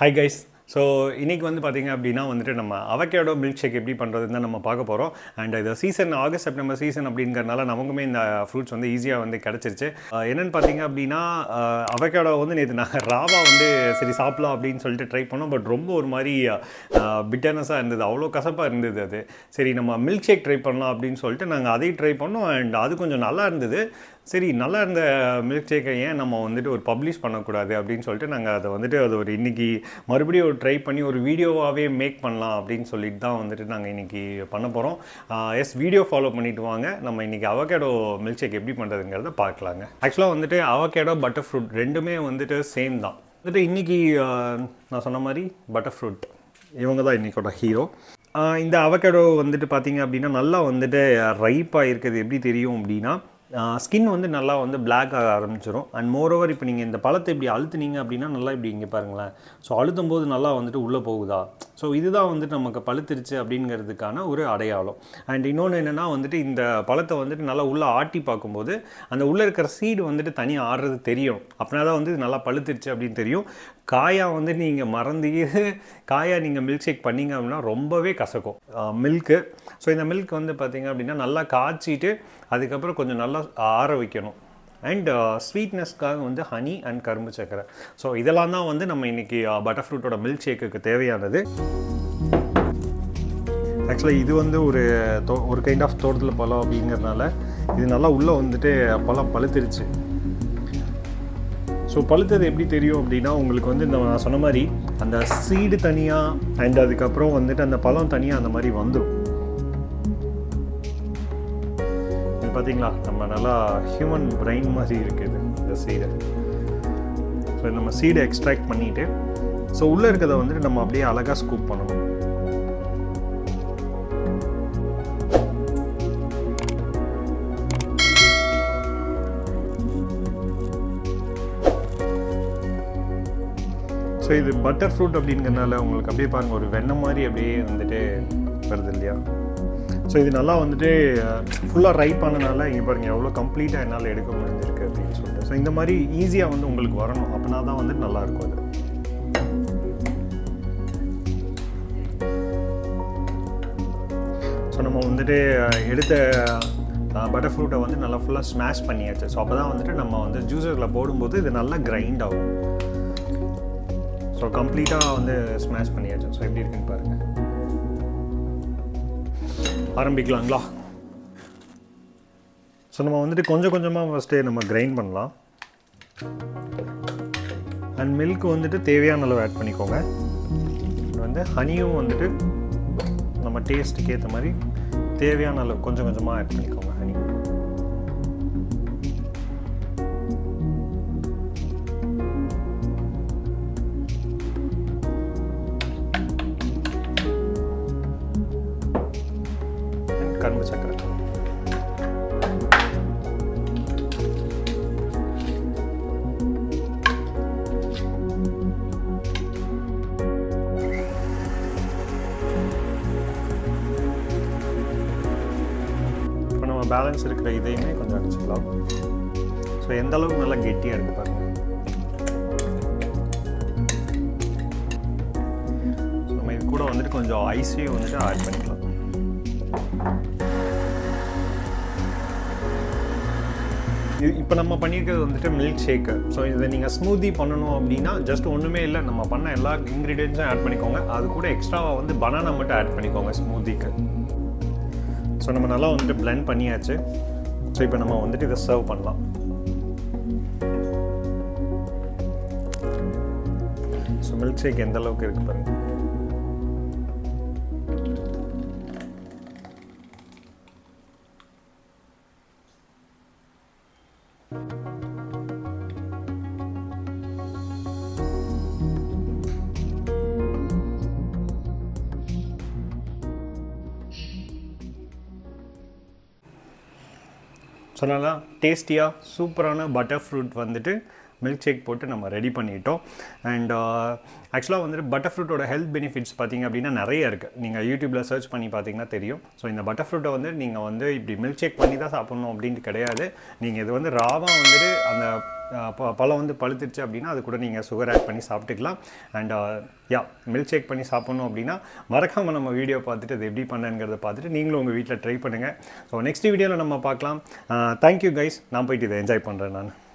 hi guys so இன்றைக்கி வந்து பார்த்தீங்க அப்படின்னா வந்துட்டு நம்ம அவகேடோ மில்க் ஷேக் எப்படி பண்ணுறதுன்னு தான் நம்ம பார்க்க போகிறோம் அண்ட் இது சீசன் ஆகஸ்ட் செப்டம்பர் சீசன் அப்படிங்கிறனால நமக்குமே இந்த ஃப்ரூட்ஸ் வந்து ஈஸியாக வந்து கிடச்சிருச்சு அஹ் என்னன்னு பார்த்தீங்க அப்படின்னா அவகேடோ வந்து நேற்று நாங்கள் ராவா வந்து சரி சாப்பிடலாம் அப்படின்னு சொல்லிட்டு ட்ரை பண்ணோம் பட் ரொம்ப ஒரு மாதிரி பிட்டர்னஸாக இருந்தது அவ்வளோ கசப்பாக இருந்தது அது சரி நம்ம மில்க் ஷேக் ட்ரை பண்ணலாம் அப்படின்னு சொல்லிட்டு நாங்கள் அதையும் ட்ரை பண்ணோம் அண்ட் அது கொஞ்சம் நல்லா இருந்தது சரி நல்லா இருந்த மில்க் ஷேக்கை ஏன் நம்ம வந்துட்டு ஒரு பப்ளிஷ் பண்ணக்கூடாது அப்படின்னு சொல்லிட்டு நாங்கள் அதை வந்துட்டு அது ஒரு இன்னைக்கு மறுபடியும் ஒரு ட்ரை பண்ணி ஒரு வீடியோவாகவே மேக் பண்ணலாம் அப்படின்னு சொல்லிட்டு தான் வந்துட்டு நாங்கள் இன்னைக்கு பண்ண போகிறோம் எஸ் வீடியோ ஃபாலோ பண்ணிட்டு வாங்க நம்ம இன்னைக்கு அவகேடோ மில்க் ஷேக் எப்படி பண்ணுறதுங்கிறத பார்க்கலாங்க ஆக்சுவலாக வந்துட்டு அவகேடோ பட்டர் ஃப்ரூட் ரெண்டுமே வந்துட்டு சேம் தான் வந்துட்டு இன்னைக்கு ஆஹ், நான் சொன்ன மாதிரி பட்டர் ஃப்ரூட் இவங்க தான் இன்றைக்கோட ஹீரோ இந்த அவகேடோ வந்துட்டு பார்த்தீங்க அப்படின்னா நல்லா வந்துட்டு ரைப்பாக இருக்குது எப்படி தெரியும் அப்படின்னா ஸ்கின் வந்து நல்லா வந்து பிளாக் ஆக ஆரம்பிச்சிடும் அண்ட் மோரோவர் இப்போ நீங்கள் இந்த பழத்தை இப்படி அழுத்துனீங்க அப்படின்னா நல்லா இப்படி இங்கே பாருங்களேன் ஸோ அழுத்தும் போது நல்லா வந்துட்டு உள்ளே போகுதா ஸோ இதுதான் வந்துட்டு நமக்கு பழுத்துருச்சு அப்படிங்கிறதுக்கான ஒரு அடையாளம் அண்ட் இன்னொன்று என்னென்னா வந்துட்டு இந்த பழத்தை வந்துட்டு நல்லா உள்ளே ஆட்டி பார்க்கும்போது அந்த உள்ளே இருக்கிற சீடு வந்துட்டு தனியாக ஆடுறது தெரியும் அப்படின்னா தான் வந்து இது நல்லா பழுத்துருச்சு அப்படின்னு தெரியும் காயா வந்து நீங்கள் மறந்து காயா நீங்கள் மில்க் ஷேக் பண்ணீங்க அப்படின்னா ரொம்பவே கசக்கும் மில்க்கு ஸோ இந்த மில்க் வந்து பார்த்தீங்க அப்படின்னா நல்லா காய்ச்சிட்டு அதுக்கப்புறம் கொஞ்சம் நல்லா ஆற வைக்கணும் அண்ட் ஸ்வீட்னஸ்க்காக வந்து ஹனி அண்ட் கரும்பு சக்கரை ஸோ இதெல்லாம் தான் வந்து நம்ம இன்றைக்கி பட்டர் ஃப்ரூட்டோட மில்க் ஷேக்குக்கு தேவையானது ஆக்சுவலாக இது வந்து ஒரு தோ ஒரு கைண்ட் ஆஃப் தோட்டத்தில் பழம் அப்படிங்கிறதுனால இது நல்லா உள்ளே வந்துட்டு பழம் பழுத்துருச்சு ஸோ பழுத்தது எப்படி தெரியும் அப்படின்னா உங்களுக்கு வந்து இந்த நான் சொன்ன மாதிரி அந்த சீடு தனியாக அண்ட் அதுக்கப்புறம் வந்துட்டு அந்த பழம் தனியாக அந்த மாதிரி வந்துடும் இது பார்த்தீங்களா நம்ம நல்லா ஹியூமன் பிரெயின் மாதிரி இருக்குது இந்த சீடை ஸோ நம்ம சீடை எக்ஸ்ட்ராக்ட் பண்ணிவிட்டு ஸோ உள்ளே இருக்கிறத வந்துட்டு நம்ம அப்படியே அழகாக ஸ்கூப் பண்ணணும் ஸோ இது பட்டர் ஃப்ரூட் அப்படிங்கிறனால உங்களுக்கு அப்படியே பாருங்கள் ஒரு வெண்ணெய் மாதிரி அப்படியே வந்துட்டு வருது இல்லையா ஸோ இது நல்லா வந்துட்டு ஃபுல்லாக ரைப் ஆனனால இங்கே பாருங்கள் எவ்வளோ கம்ப்ளீட்டாக என்னால் எடுக்க முடிஞ்சிருக்கு அப்படின்னு சொல்லிட்டு ஸோ இந்த மாதிரி ஈஸியாக வந்து உங்களுக்கு வரணும் அப்படின்னா தான் வந்துட்டு நல்லாயிருக்கும் அது ஸோ நம்ம வந்துட்டு எடுத்த பட்டர் ஃப்ரூட்டை வந்து நல்லா ஃபுல்லாக ஸ்மாஷ் பண்ணியாச்சு ஸோ அப்போ தான் வந்துட்டு நம்ம வந்து ஜூஸரில் போடும்போது இது நல்லா கிரைண்ட் ஆகும் ஸோ கம்ப்ளீட்டாக வந்து ஸ்மாஷ் பண்ணியாச்சு ஸோ எப்படி இருக்குன்னு பாருங்கள் ஆரம்பிக்கலாங்களா ஸோ நம்ம வந்துட்டு கொஞ்சம் கொஞ்சமாக ஃபஸ்ட்டு நம்ம கிரைண்ட் பண்ணலாம் அண்ட் மில்க் வந்துட்டு தேவையான அளவு ஆட் பண்ணிக்கோங்க இது வந்து ஹனியும் வந்துட்டு நம்ம டேஸ்ட்டுக்கு ஏற்ற மாதிரி தேவையான அளவு கொஞ்சம் கொஞ்சமாக ஆட் பண்ணிக்கோங்க ஹனி கரும்பு சக்கரை இப்போ நம்ம பேலன்ஸ் இருக்கிற இதையுமே கொஞ்சம் அடிச்சுக்கலாம் ஸோ எந்த அளவுக்கு நல்லா கெட்டியாக இருக்கு பாருங்க ஸோ நம்ம இது கூட வந்துட்டு கொஞ்சம் ஐஸையும் வந்துட்டு ஆட் பண்ணிக்கலாம் இது இப்போ நம்ம பண்ணியிருக்கிறது வந்துட்டு மில்க் ஷேக்கு ஸோ இதை நீங்கள் ஸ்மூதி பண்ணணும் அப்படின்னா ஜஸ்ட் ஒன்றுமே இல்லை நம்ம பண்ண எல்லா இன்க்ரீடியன்ஸும் ஆட் பண்ணிக்கோங்க அது கூட எக்ஸ்ட்ராவாக வந்து பனானா மட்டும் ஆட் பண்ணிக்கோங்க ஸ்மூதிக்கு ஸோ நம்ம நல்லா வந்துட்டு blend பண்ணியாச்சு ஸோ இப்போ நம்ம வந்துட்டு இதை சர்வ் பண்ணலாம் ஸோ மில்க் ஷேக் எந்த அளவுக்கு இருக்கு பாருங்க சொன்னாலாம் டேஸ்டியாக சூப்பரான பட்டர் ஃப்ரூட் வந்துட்டு மில்க் ஷேக் போட்டு நம்ம ரெடி பண்ணிட்டோம் அண்ட் ஆக்சுவலாக வந்துட்டு பட்டர் ஃப்ரூட்டோட ஹெல்த் பெனிஃபிட்ஸ் பார்த்தீங்க அப்படின்னா நிறைய இருக்குது நீங்கள் யூடியூப்பில் சர்ச் பண்ணி பார்த்தீங்கன்னா தெரியும் ஸோ இந்த பட்டர் ஃப்ரூட்டை வந்து நீங்கள் வந்து இப்படி மில்க் ஷேக் பண்ணி தான் சாப்பிட்ணும் அப்படின்ட்டு கிடையாது நீங்கள் இது வந்து ராவாக வந்துட்டு அந்த அஹ், ப- பழம் வந்து பழுத்துருச்சு அப்படின்னா அது கூட நீங்கள் சுகர் ஆட் பண்ணி சாப்பிட்டுக்கலாம் அண்ட் யா மில்க் ஷேக் பண்ணி சாப்பிட்ணும் அப்படின்னா மறக்காமல் நம்ம வீடியோ பார்த்துட்டு அது எப்படி பண்ணேங்கிறத பார்த்துட்டு நீங்களும் உங்கள் வீட்டில் ட்ரை பண்ணுங்கள் ஸோ நெக்ஸ்ட் வீடியோவில் நம்ம பார்க்கலாம் தேங்க்யூ கைஸ் நான் போயிட்டு இதை என்ஜாய் பண்ணுறேன் நான்